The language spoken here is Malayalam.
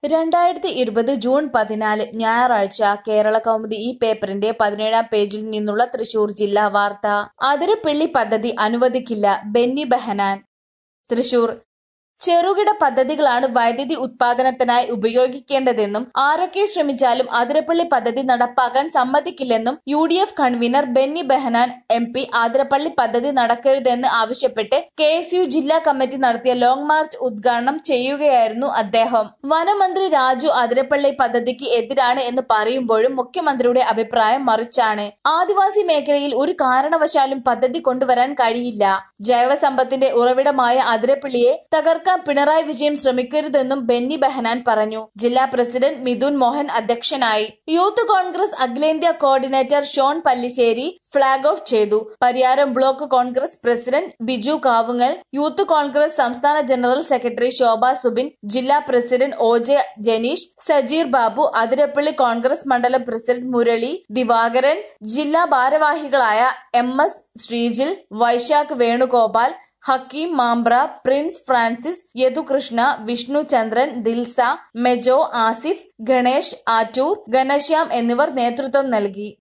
രണ്ടായിരത്തി ഇരുപത് ജൂൺ പതിനാല് ഞായറാഴ്ച കേരള കൗമുദി ഈ പേപ്പറിന്റെ പതിനേഴാം പേജിൽ നിന്നുള്ള തൃശൂർ ജില്ലാ വാർത്ത അതിരപ്പിള്ളി പദ്ധതി അനുവദിക്കില്ല ബെന്നി ബെഹനാൻ തൃശൂർ ചെറുകിട പദ്ധതികളാണ് വൈദ്യുതി ഉത്പാദനത്തിനായി ഉപയോഗിക്കേണ്ടതെന്നും ആരൊക്കെ ശ്രമിച്ചാലും അതിരപ്പള്ളി പദ്ധതി നടപ്പാക്കാൻ സമ്മതിക്കില്ലെന്നും U D F convener Benny Behanan M P Athirappilly പദ്ധതി നടക്കരുതെന്ന് ആവശ്യപ്പെട്ട് കെ എസ് യു ജില്ലാ കമ്മിറ്റി നടത്തിയ ലോങ് മാർച്ച് ഉദ്ഘാടനം ചെയ്യുകയായിരുന്നു അദ്ദേഹം വനമന്ത്രി രാജു അതിരപ്പള്ളി പദ്ധതിക്ക് എതിരാണ് എന്ന് പറയുമ്പോഴും മുഖ്യമന്ത്രിയുടെ അഭിപ്രായം മറിച്ചാണ് ആദിവാസി മേഖലയിൽ ഒരു കാരണവശാലും പദ്ധതി കൊണ്ടുവരാൻ കഴിയില്ല ജൈവസമ്പത്തിന്റെ ഉറവിടമായ അതിരപ്പള്ളിയെ തകർക്കാൻ പിണറായി വിജയൻ ശ്രമിക്കരുതെന്നും ബെന്നി ബെഹനാൻ പറഞ്ഞു ജില്ലാ പ്രസിഡന്റ് മിഥുൻ മോഹൻ അധ്യക്ഷനായി യൂത്ത് കോൺഗ്രസ് അഖിലേന്ത്യാ coordinator Shone Pallissery flag off ചെയ്തു Pariyaram block Congress president Biju Kavungal youth Congress സംസ്ഥാന ജനറൽ സെക്രട്ടറി ശോഭ സുബിൻ ജില്ലാ president O J Janeesh Sajeer Babu Athirappilly Congress മണ്ഡലം പ്രസിഡന്റ് മുരളി ദിവാകരൻ ജില്ലാ ഭാരവാഹികളായ എം എസ് ശ്രീജിൽ വൈശാഖ് വേണുഗോപാൽ ഹക്കീം മാംബ്ര പ്രിൻസ് ഫ്രാൻസിസ് യദുകൃഷ്ണ വിഷ്ണു ചന്ദ്രൻ ദിൽസ മെജോ ആസിഫ് ഗണേഷ് ആറ്റൂർ ഘനശ്യാം എന്നിവർ നേതൃത്വം നൽകി